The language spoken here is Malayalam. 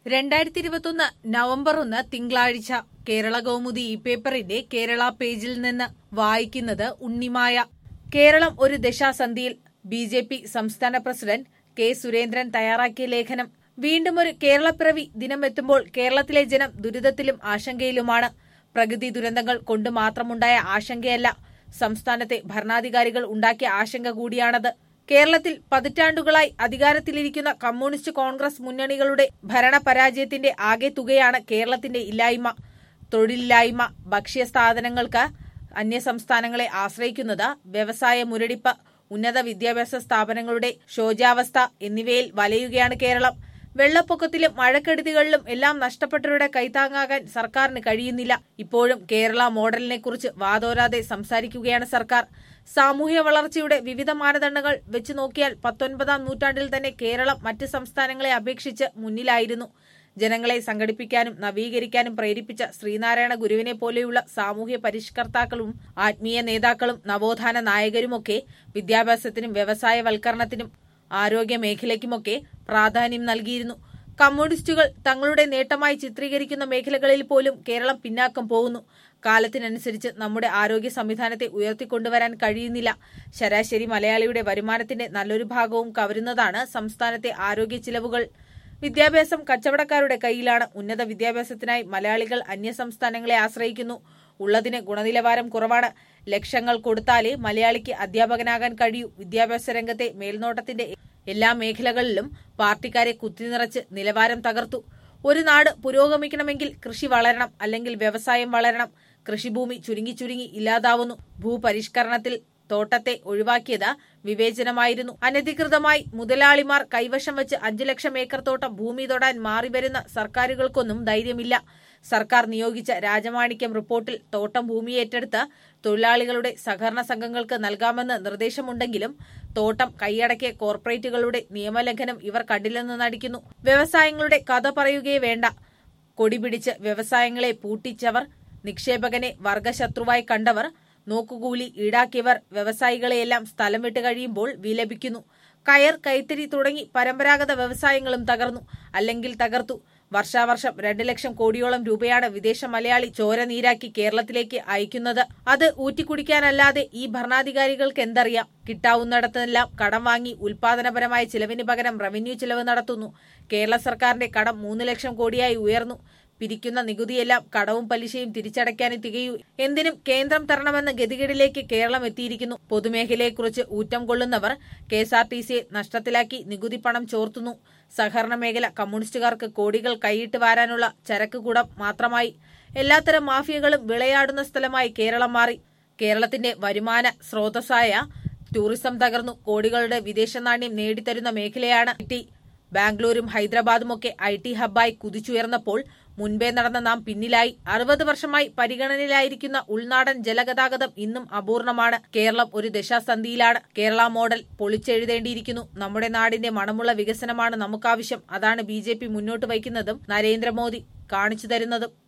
രണ്ടായിരത്തി ഇരുപത്തൊന്ന് നവംബർ ഒന്ന് തിങ്കളാഴ്ച കേരള കൗമുദി ഈ പേപ്പറിന്റെ കേരള പേജിൽ നിന്ന് വായിക്കുന്നത് ഉണ്ണിമായ കേരളം ഒരു ദശാസന്ധിയിൽ ബി ജെ പി സംസ്ഥാന പ്രസിഡന്റ് കെ സുരേന്ദ്രൻ തയ്യാറാക്കിയ ലേഖനം വീണ്ടും ഒരു കേരളപ്പിറവി ദിനമെത്തുമ്പോൾ കേരളത്തിലെ ജനം ദുരിതത്തിലും ആശങ്കയിലുമാണ് പ്രകൃതി ദുരന്തങ്ങൾ കൊണ്ട് മാത്രമുണ്ടായ ആശങ്കയല്ല സംസ്ഥാനത്തെ ഭരണാധികാരികൾ ഉണ്ടാക്കിയ ആശങ്ക കൂടിയാണത് കേരളത്തിൽ പതിറ്റാണ്ടുകളായി അധികാരത്തിലിരിക്കുന്ന കമ്മ്യൂണിസ്റ്റ് കോൺഗ്രസ് മുന്നണികളുടെ ഭരണപരാജയത്തിന്റെ ആകെ തുകയാണ് കേരളത്തിന്റെ ഇല്ലായ്മ തൊഴിലില്ലായ്മ ഭക്ഷ്യസ്ഥാപനങ്ങൾക്ക് അന്യസംസ്ഥാനങ്ങളെ ആശ്രയിക്കുന്നത് വ്യവസായ മുരടിപ്പ് ഉന്നത വിദ്യാഭ്യാസ സ്ഥാപനങ്ങളുടെ ശോചാവസ്ഥ എന്നിവയിൽ വലയുകയാണ് കേരളം വെള്ളപ്പൊക്കത്തിലും മഴക്കെടുതികളിലും എല്ലാം നഷ്ടപ്പെട്ടവരുടെ കൈത്താങ്ങാകാൻ സർക്കാരിന് കഴിയുന്നില്ല ഇപ്പോഴും കേരള മോഡലിനെ കുറിച്ച് വാതോരാതെ സംസാരിക്കുകയാണ് സർക്കാർ സാമൂഹ്യ വളർച്ചയുടെ വിവിധ മാനദണ്ഡങ്ങൾ വെച്ച് നോക്കിയാൽ പത്തൊൻപതാം നൂറ്റാണ്ടിൽ തന്നെ കേരളം മറ്റ് സംസ്ഥാനങ്ങളെ അപേക്ഷിച്ച് മുന്നിലായിരുന്നു ജനങ്ങളെ സംഘടിപ്പിക്കാനും നവീകരിക്കാനും പ്രേരിപ്പിച്ച ശ്രീനാരായണ ഗുരുവിനെ പോലെയുള്ള സാമൂഹ്യ പരിഷ്കർത്താക്കളും ആത്മീയ നേതാക്കളും നവോത്ഥാന നായകരുമൊക്കെ വിദ്യാഭ്യാസത്തിനും വ്യവസായവൽക്കരണത്തിനും ആരോഗ്യ മേഖലയ്ക്കുമൊക്കെ പ്രാധാന്യം നൽകിയിരുന്നു കമ്മ്യൂണിസ്റ്റുകൾ തങ്ങളുടെ നേട്ടമായി ചിത്രീകരിക്കുന്ന മേഖലകളിൽ പോലും കേരളം പിന്നാക്കം പോകുന്നു കാലത്തിനനുസരിച്ച് നമ്മുടെ ആരോഗ്യ സംവിധാനത്തെ ഉയർത്തിക്കൊണ്ടുവരാൻ കഴിയുന്നില്ല ശരാശരി മലയാളിയുടെ വരുമാനത്തിന്റെ നല്ലൊരു ഭാഗവും കവരുന്നതാണ് സംസ്ഥാനത്തെ ആരോഗ്യ ചിലവുകൾ വിദ്യാഭ്യാസം കച്ചവടക്കാരുടെ കയ്യിലാണ് ഉന്നത വിദ്യാഭ്യാസത്തിനായി മലയാളികൾ അന്യസംസ്ഥാനങ്ങളെ ആശ്രയിക്കുന്നു ഉള്ളതിന് ഗുണനിലവാരം കുറവാണ് ലക്ഷങ്ങൾ കൊടുത്താലേ മലയാളിക്ക് അധ്യാപകനാകാൻ കഴിയൂ വിദ്യാഭ്യാസ രംഗത്തെ മേൽനോട്ടത്തിന്റെ എല്ലാ മേഖലകളിലും പാർട്ടിക്കാരെ കുത്തിനിറച്ച് നിലവാരം തകർത്തു ഒരു നാട് പുരോഗമിക്കണമെങ്കിൽ കൃഷി വളരണം അല്ലെങ്കിൽ വ്യവസായം വളരണം കൃഷിഭൂമി ചുരുങ്ങി ചുരുങ്ങി ഇല്ലാതാവുന്നു ഭൂപരിഷ്കരണത്തിൽ തോട്ടത്തെ ഒഴിവാക്കിയത് വിവേചനമായിരുന്നു അനധികൃതമായി മുതലാളിമാർ കൈവശം വെച്ച് അഞ്ചു ലക്ഷം ഏക്കർ തോട്ടം ഭൂമി തൊടാൻ മാറിവരുന്ന സർക്കാരുകൾക്കൊന്നും ധൈര്യമില്ല സർക്കാർ നിയോഗിച്ച രാജമാണിക്യം റിപ്പോർട്ടിൽ തോട്ടം ഭൂമി ഏറ്റെടുത്ത് തൊഴിലാളികളുടെ സഹകരണ സംഘങ്ങൾക്ക് നൽകാമെന്ന് നിർദ്ദേശമുണ്ടെങ്കിലും തോട്ടം കൈയടക്കിയ കോർപ്പറേറ്റുകളുടെ നിയമലംഘനം ഇവർ കണ്ടില്ലെന്ന് നടിക്കുന്നു വ്യവസായങ്ങളുടെ കഥ പറയുകയേ വേണ്ട കൊടിപിടിച്ച് വ്യവസായങ്ങളെ പൂട്ടിച്ചവർ നിക്ഷേപകനെ വർഗശത്രുവായി കണ്ടവർ നോക്കുകൂലി ഈടാക്കിയവർ വ്യവസായികളെയെല്ലാം സ്ഥലം വിട്ട് കഴിയുമ്പോൾ വിലപിക്കുന്നു കയർ കൈത്തരി തുടങ്ങി പരമ്പരാഗത വ്യവസായങ്ങളും തകർന്നു അല്ലെങ്കിൽ തകർത്തു വർഷാവർഷം രണ്ട് ലക്ഷം കോടിയോളം രൂപയാണ് വിദേശ മലയാളി ചോര നീരാക്കി കേരളത്തിലേക്ക് അയക്കുന്നത് അത് ഊറ്റിക്കുടിക്കാനല്ലാതെ ഈ ഭരണാധികാരികൾക്ക് എന്തറിയാം കിട്ടാവുന്നിടത്തെല്ലാം കടം വാങ്ങി ഉൽപാദനപരമായ ചിലവിന് പകരം റവന്യൂ ചിലവ് നടത്തുന്നു കേരള സർക്കാരിന്റെ കടം മൂന്ന് ലക്ഷം കോടിയായി ഉയർന്നു പിരിക്കുന്ന നികുതിയെല്ലാം കടവും പലിശയും തിരിച്ചടയ്ക്കാനും തികയൂ എന്തിനും കേന്ദ്രം തരണമെന്ന ഗതികേടിലേക്ക് കേരളം എത്തിയിരിക്കുന്നു പൊതുമേഖലയെക്കുറിച്ച് ഊറ്റം കൊള്ളുന്നവർ കെ എസ് ആർ ടി സിയെ നഷ്ടത്തിലാക്കി നികുതി പണം ചോർത്തുന്നു സഹകരണ മേഖല കമ്മ്യൂണിസ്റ്റുകാർക്ക് കോടികൾ കൈയിട്ട് വാരാനുള്ള ചരക്ക് കൂടം മാത്രമായി എല്ലാത്തരം മാഫിയകളും വിളയാടുന്ന സ്ഥലമായി കേരളം മാറി കേരളത്തിന്റെ വരുമാന സ്രോതസ്സായ ടൂറിസം തകർന്നു കോടികളുടെ വിദേശ നാണ്യം നേടിത്തരുന്ന മേഖലയാണ് ടി ബാംഗ്ലൂരും ഹൈദരാബാദുമൊക്കെ ഐ ടി ഹബ്ബായി കുതിച്ചുയർന്നപ്പോൾ മുൻപേ നടന്ന നാം പിന്നിലായി അറുപത് വർഷമായി പരിഗണനയിലായിരിക്കുന്ന ഉൾനാടൻ ജലഗതാഗതം ഇന്നും അപൂർണമാണ് കേരളം ഒരു ദശാസന്ധിയിലാണ് കേരള മോഡൽ പൊളിച്ചെഴുതേണ്ടിയിരിക്കുന്നു നമ്മുടെ നാടിന്റെ മണമുള്ള വികസനമാണ് നമുക്കാവശ്യം അതാണ് ബി മുന്നോട്ട് വയ്ക്കുന്നതും നരേന്ദ്രമോദി കാണിച്ചു തരുന്നതും